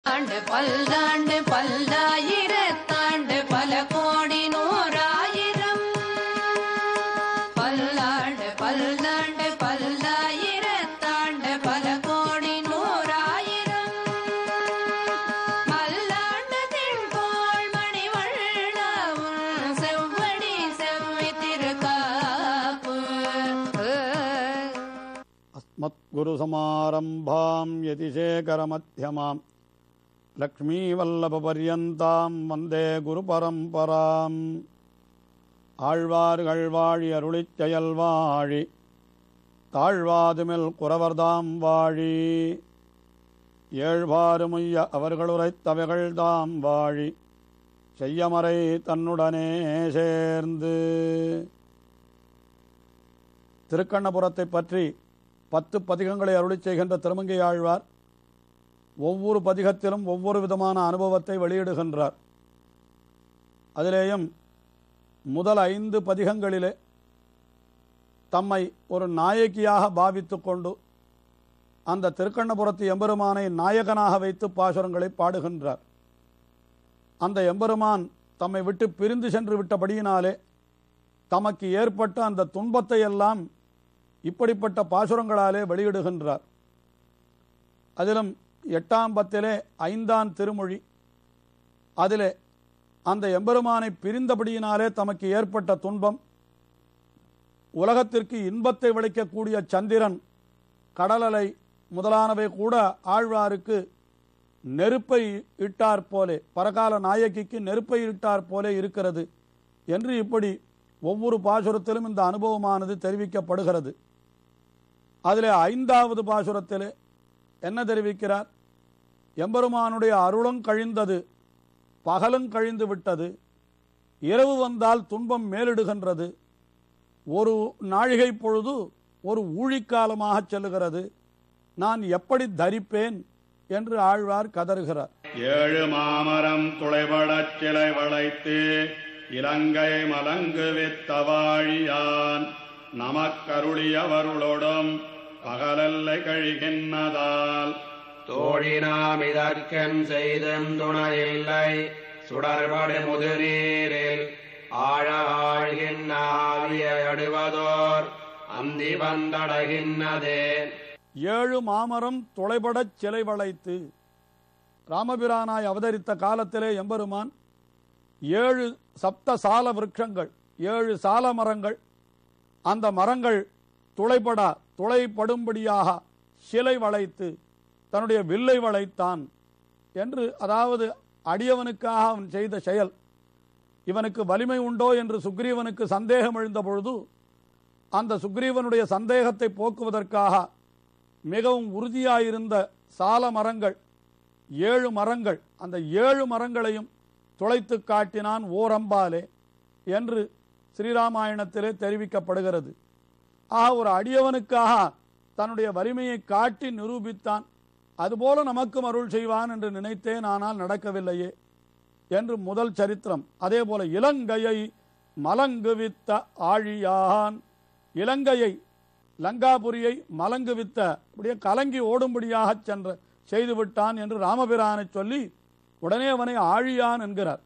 ஆண்டு பல்லாண்டு பல்லாயிரத்தாண்டு பல கோடி நூறாயிரம் பல்லாண்டு பல்லாண்டு பல்லாயிரத்தாண்டு பல கோடி நூறாயிரம் மல்லாண்டு திண்கோள் மணிவண்ணவும் செவ்வடி செவ்வி திருக்காப்பு अस्मद्गुरुसमारम्भाम् यतिशेखरमध्यमाम् லக்ஷ்மீவல்லபபர்யந்தாம் வந்தே குருபரம்பராம் ஆழ்வார்கள் வாழி அருளிச் செயல் வாழி தாழ்வாதுமில் குறவர்தாம் வாழி ஏழ்வாறுமுய்ய அவர்களுரைத்தவைகள் தாம் வாழி செய்யமறை தன்னுடனே சேர்ந்து திருக்கண்ணபுரத்தைப் பற்றி பத்து பதிகங்களை அருளிச் செய்கின்ற திருமங்கை ஆழ்வார் ஒவ்வொரு பதிகத்திலும் ஒவ்வொரு விதமான அனுபவத்தை வெளியிடுகின்றார் அதிலேயும் முதல் ஐந்து பதிகங்களிலே தம்மை ஒரு நாயகியாக பாவித்துக் கொண்டு அந்த திருக்கண்ணபுரத்து எம்பெருமானை நாயகனாக வைத்து பாசுரங்களை பாடுகின்றார் அந்த எம்பெருமான் தம்மை விட்டு பிரிந்து சென்று விட்டபடியினாலே தமக்கு ஏற்பட்ட அந்த துன்பத்தை எல்லாம் இப்படிப்பட்ட பாசுரங்களாலே வெளியிடுகின்றார் அதிலும் எட்டாம் பத்திலே ஐந்தாம் திருமொழி அதிலே அந்த எம்பெருமானை பிரிந்தபடியினாலே தமக்கு ஏற்பட்ட துன்பம் உலகத்திற்கு இன்பத்தை விளைக்கக்கூடிய சந்திரன் கடலலை முதலானவை கூட ஆழ்வாருக்கு நெருப்பை இட்டார் போலே பரகால நாயகிக்கு நெருப்பை இட்டார் போலே இருக்கிறது என்று இப்படி ஒவ்வொரு பாசுரத்திலும் இந்த அனுபவமானது தெரிவிக்கப்படுகிறது அதிலே ஐந்தாவது பாசுரத்திலே என்ன தெரிவிக்கிறார் எம்பெருமானுடைய அருளும் கழிந்தது பகலும் கழிந்து விட்டது இரவு வந்தால் துன்பம் மேலிடுகின்றது ஒரு நாழிகை பொழுது ஒரு ஊழிக்காலமாக செல்லுகிறது நான் எப்படி தரிப்பேன் என்று ஆழ்வார் கதறுகிறார் ஏழு மாமரம் துளைபடச் சிலை வளைத்து இலங்கை மலங்கு வித்தவாழியான் நமக்கருளியவருளோடும் பகலல்லை கழிகின்றதால் தோழினாம் இதற்கென் செய்தும் துணையில்லை சுடர்படு முதுநீரில் ஆழ ஆழ்கின்ற ஆவியை அடுவதோர் அந்தி வந்தடகின்றதே ஏழு மாமரம் துளைபடச் சிலை வளைத்து ராமபிரானாய் அவதரித்த காலத்திலே எம்பெருமான் ஏழு சப்த சால விருட்சங்கள் ஏழு சால மரங்கள் அந்த மரங்கள் துளைபடா துளைப்படும்படியாக சிலை வளைத்து தன்னுடைய வில்லை வளைத்தான் என்று அதாவது அடியவனுக்காக அவன் செய்த செயல் இவனுக்கு வலிமை உண்டோ என்று சுக்ரீவனுக்கு சந்தேகம் எழுந்த பொழுது அந்த சுக்ரீவனுடைய சந்தேகத்தை போக்குவதற்காக மிகவும் உறுதியாயிருந்த சால மரங்கள் ஏழு மரங்கள் அந்த ஏழு மரங்களையும் துளைத்து காட்டினான் ஓரம்பாலே என்று ஸ்ரீராமாயணத்திலே தெரிவிக்கப்படுகிறது ஆக ஒரு அடியவனுக்காக தன்னுடைய வலிமையை காட்டி நிரூபித்தான் அதுபோல நமக்கும் அருள் செய்வான் என்று நினைத்தேன் ஆனால் நடக்கவில்லையே என்று முதல் சரித்திரம் அதே போல இலங்கையை மலங்குவித்த ஆழியான் இலங்கையை லங்காபுரியை மலங்குவித்த அப்படியே கலங்கி ஓடும்படியாக சென்ற செய்துவிட்டான் என்று ராமபிரானை சொல்லி உடனே அவனை ஆழியான் என்கிறார்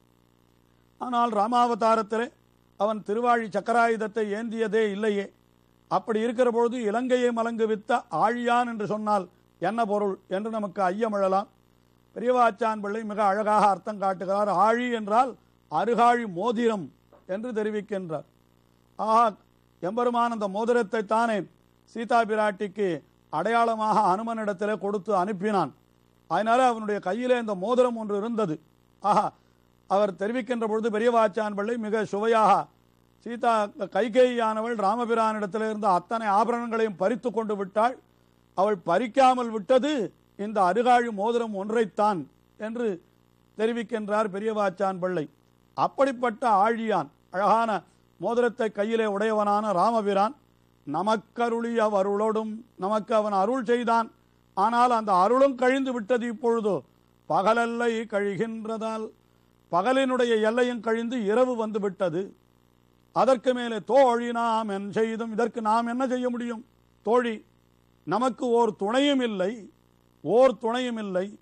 ஆனால் ராமாவதாரத்திலே அவன் திருவாழி சக்கராயுதத்தை ஏந்தியதே இல்லையே அப்படி இருக்கிற பொழுது இலங்கையை மலங்குவித்த ஆழியான் என்று சொன்னால் என்ன பொருள் என்று நமக்கு ஐயமிழலாம் பெரியவாச்சான் பிள்ளை மிக அழகாக அர்த்தம் காட்டுகிறார் ஆழி என்றால் அருகாழி மோதிரம் என்று தெரிவிக்கின்றார் ஆஹா எம்பெருமான் அந்த மோதிரத்தை தானே சீதா பிராட்டிக்கு அடையாளமாக அனுமனிடத்திலே கொடுத்து அனுப்பினான் அதனால அவனுடைய கையிலே இந்த மோதிரம் ஒன்று இருந்தது ஆஹா அவர் தெரிவிக்கின்ற பொழுது பெரியவாச்சான் பிள்ளை மிக சுவையாக சீதா கைகேயானவள் ராமபிரானிடத்தில் இருந்த அத்தனை ஆபரணங்களையும் பறித்து கொண்டு விட்டாள் அவள் பறிக்காமல் விட்டது இந்த அருகாழி மோதிரம் ஒன்றைத்தான் என்று தெரிவிக்கின்றார் பெரியவாச்சான் பிள்ளை அப்படிப்பட்ட ஆழியான் அழகான மோதிரத்தை கையிலே உடையவனான ராமபிரான் நமக்கருளிய அருளோடும் நமக்கு அவன் அருள் செய்தான் ஆனால் அந்த அருளும் கழிந்து விட்டது இப்பொழுதோ பகலல்லை கழிகின்றதால் பகலினுடைய எல்லையும் கழிந்து இரவு வந்து விட்டது அதற்கு மேலே தோழி நாம் என் செய்தும் இதற்கு நாம் என்ன செய்ய முடியும் தோழி நமக்கு ஓர் துணையும் இல்லை ஓர் துணையும் இல்லை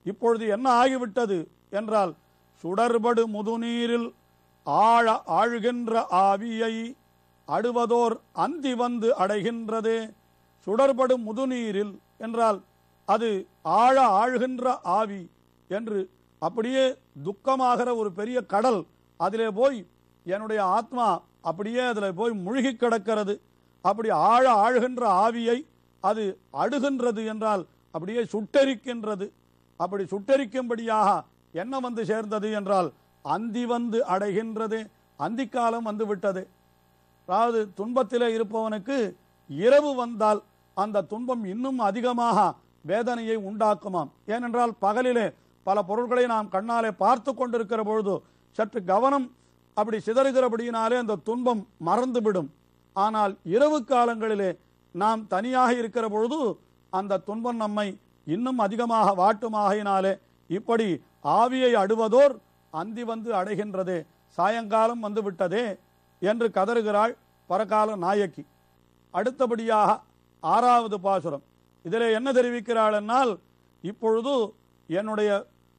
இப்பொழுது என்ன ஆகிவிட்டது என்றால் சுடர்படு முதுநீரில் ஆழ ஆழ்கின்ற ஆவியை அடுவதோர் அந்தி வந்து அடைகின்றதே சுடர்படு முதுநீரில் என்றால் அது ஆழ ஆழ்கின்ற ஆவி என்று அப்படியே துக்கமாகிற ஒரு பெரிய கடல் அதிலே போய் என்னுடைய ஆத்மா அப்படியே அதில் போய் முழுகி கிடக்கிறது அப்படி ஆழ ஆழ்கின்ற ஆவியை அது அடுகின்றது என்றால் அப்படியே சுட்டெரிக்கின்றது அப்படி சுட்டெரிக்கும்படியாக என்ன வந்து சேர்ந்தது என்றால் அந்தி வந்து அடைகின்றது அந்திக்காலம் வந்து விட்டது அதாவது துன்பத்திலே இருப்பவனுக்கு இரவு வந்தால் அந்த துன்பம் இன்னும் அதிகமாக வேதனையை உண்டாக்குமாம் ஏனென்றால் பகலிலே பல பொருட்களை நாம் கண்ணாலே பார்த்து கொண்டிருக்கிற பொழுது சற்று கவனம் அப்படி சிதறுகிறபடியினாலே அந்த துன்பம் மறந்துவிடும் ஆனால் இரவு காலங்களிலே நாம் தனியாக இருக்கிற பொழுது அந்த துன்பம் நம்மை இன்னும் அதிகமாக வாட்டுமாகினாலே இப்படி ஆவியை அடுவதோர் அந்தி வந்து அடைகின்றதே சாயங்காலம் வந்து விட்டதே என்று கதறுகிறாள் பரகால நாயக்கி அடுத்தபடியாக ஆறாவது பாசுரம் இதிலே என்ன தெரிவிக்கிறாள் என்னால் இப்பொழுது என்னுடைய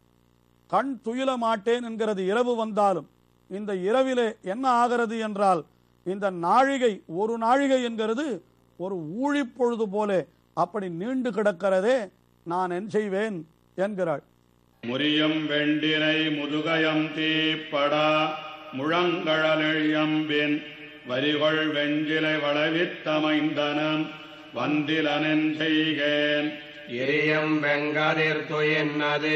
கண் துயில மாட்டேன் என்கிறது இரவு வந்தாலும் இந்த இரவிலே என்ன ஆகிறது என்றால் இந்த நாழிகை ஒரு நாழிகை என்கிறது ஒரு ஊழிப்பொழுது போல அப்படி நீண்டு கிடக்கிறதே நான் என் செய்வேன் என்கிறாள் முரியும் வெண்டினை முதுகயம் தீப்படா முழங்கழலெழியம்பின் வரிகொள் வெஞ்சிலை வளவித்தமைந்தனம் வந்திலனென் செய்கேன் எரியம் வெங்கதிர் துயின்னது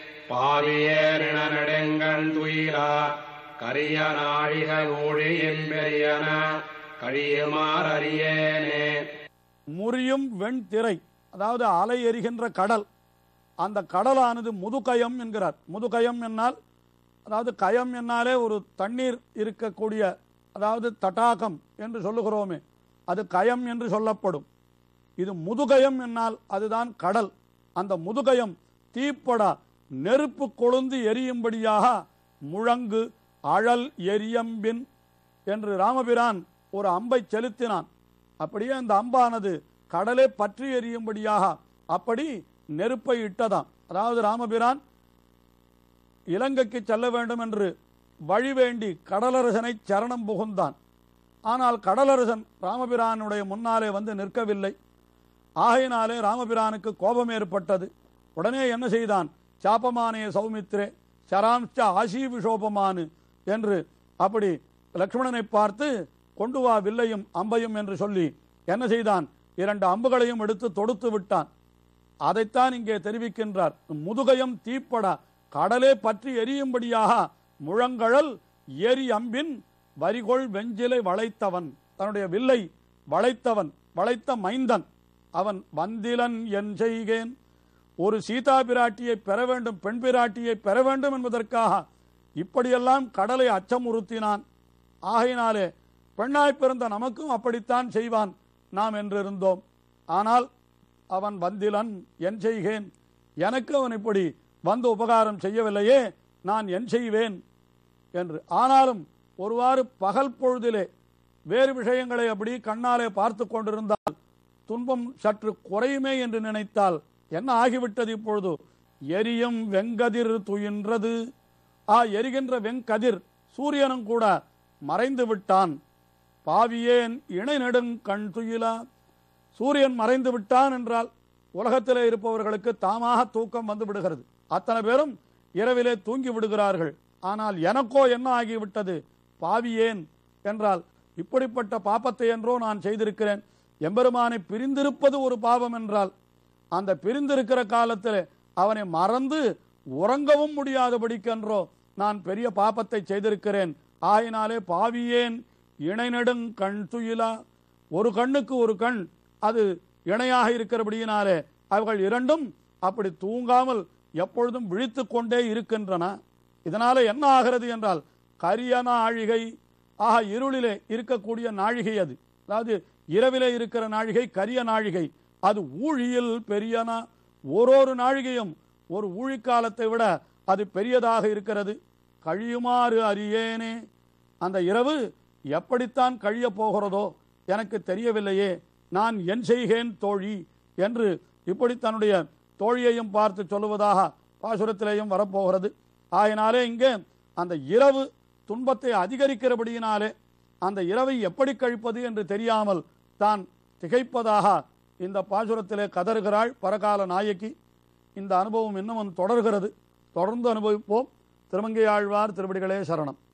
பாவியேறின நெடுங்கண் துயிலா கரிய நாழிக ஊழியில் பெரியன கழியுமாறு அறியேனே முறியும் வெண்திரை அதாவது அலை எரிகின்ற கடல் அந்த கடலானது முதுகயம் என்கிறார் முதுகயம் என்னால் அதாவது கயம் என்னாலே ஒரு தண்ணீர் இருக்கக்கூடிய அதாவது தடாகம் என்று சொல்லுகிறோமே அது கயம் என்று சொல்லப்படும் இது முதுகயம் என்னால் அதுதான் கடல் அந்த முதுகயம் தீப்படா நெருப்பு கொழுந்து எரியும்படியாக முழங்கு அழல் எரியம்பின் என்று ராமபிரான் ஒரு அம்பை செலுத்தினான் அப்படியே அந்த அம்பானது கடலே பற்றி எரியும்படியாக அப்படி நெருப்பை இட்டதாம் அதாவது ராமபிரான் இலங்கைக்கு செல்ல வேண்டும் என்று வழி வேண்டி கடலரசனை சரணம் புகுந்தான் ஆனால் கடலரசன் ராமபிரானுடைய முன்னாலே வந்து நிற்கவில்லை ஆகையினாலே ராமபிரானுக்கு கோபம் ஏற்பட்டது உடனே என்ன செய்தான் சாப்பமானே சௌமித்ரே சராம்ச ஆசீவிஷோபமானு என்று அப்படி லக்ஷ்மணனை பார்த்து கொண்டு வா வில்லையும் அம்பையும் என்று சொல்லி என்ன செய்தான் இரண்டு அம்புகளையும் எடுத்து தொடுத்து விட்டான் அதைத்தான் இங்கே தெரிவிக்கின்றார் முதுகயம் தீப்படா கடலே பற்றி எரியும்படியாக முழங்கழல் எரி அம்பின் வரிகொள் வெஞ்சிலை வளைத்தவன் தன்னுடைய வில்லை வளைத்தவன் வளைத்த மைந்தன் அவன் வந்திலன் என் செய்கேன் ஒரு சீதா பிராட்டியை பெற வேண்டும் பெண் பிராட்டியை பெற வேண்டும் என்பதற்காக இப்படியெல்லாம் கடலை அச்சமுறுத்தினான் ஆகையினாலே பெண்ணாய் பிறந்த நமக்கும் அப்படித்தான் செய்வான் நாம் என்றிருந்தோம் ஆனால் அவன் வந்திலன் என் செய்கேன் எனக்கு அவன் இப்படி வந்து உபகாரம் செய்யவில்லையே நான் என் செய்வேன் என்று ஆனாலும் ஒருவாறு பகல் பொழுதிலே வேறு விஷயங்களை அப்படி கண்ணாலே பார்த்து கொண்டிருந்தால் துன்பம் சற்று குறையுமே என்று நினைத்தால் என்ன ஆகிவிட்டது இப்பொழுது எரியும் வெங்கதிர் துயின்றது ஆ எரிகின்ற வெங்கதிர் சூரியனும் கூட மறைந்து விட்டான் பாவியேன் இணை நெடுங் கண் துயிலா சூரியன் மறைந்து விட்டான் என்றால் உலகத்திலே இருப்பவர்களுக்கு தாமாக தூக்கம் வந்து விடுகிறது அத்தனை பேரும் இரவிலே தூங்கி விடுகிறார்கள் ஆனால் எனக்கோ என்ன ஆகிவிட்டது பாவியேன் என்றால் இப்படிப்பட்ட பாப்பத்தை என்றோ நான் செய்திருக்கிறேன் எம்பெருமானை பிரிந்திருப்பது ஒரு பாவம் என்றால் அந்த பிரிந்திருக்கிற காலத்தில் அவனை மறந்து உறங்கவும் முடியாதபடிக்கென்றோ நான் பெரிய பாப்பத்தை செய்திருக்கிறேன் ஆயினாலே பாவியேன் இணை நெடுங் கண் துயிலா ஒரு கண்ணுக்கு ஒரு கண் அது இணையாக இருக்கிறபடியினாலே அவர்கள் இரண்டும் அப்படி தூங்காமல் எப்பொழுதும் விழித்து கொண்டே இருக்கின்றன இதனால என்ன ஆகிறது என்றால் கரிய நாழிகை ஆக இருளிலே இருக்கக்கூடிய நாழிகை அது அதாவது இரவிலே இருக்கிற நாழிகை கரிய நாழிகை அது ஊழியில் பெரியனா ஓரொரு நாழிகையும் ஒரு ஊழிக்காலத்தை விட அது பெரியதாக இருக்கிறது கழியுமாறு அறியேனே அந்த இரவு எப்படித்தான் கழியப் போகிறதோ எனக்கு தெரியவில்லையே நான் என் செய்கேன் தோழி என்று இப்படி தன்னுடைய தோழியையும் பார்த்து சொல்லுவதாக பாசுரத்திலேயும் வரப்போகிறது ஆகினாலே இங்கே அந்த இரவு துன்பத்தை அதிகரிக்கிறபடியினாலே அந்த இரவை எப்படி கழிப்பது என்று தெரியாமல் தான் திகைப்பதாக இந்த பாசுரத்திலே கதறுகிறாள் பரகால நாயகி இந்த அனுபவம் இன்னும் தொடர்கிறது தொடர்ந்து அனுபவிப்போம் திருமங்கையாழ்வார் திருவடிகளே சரணம்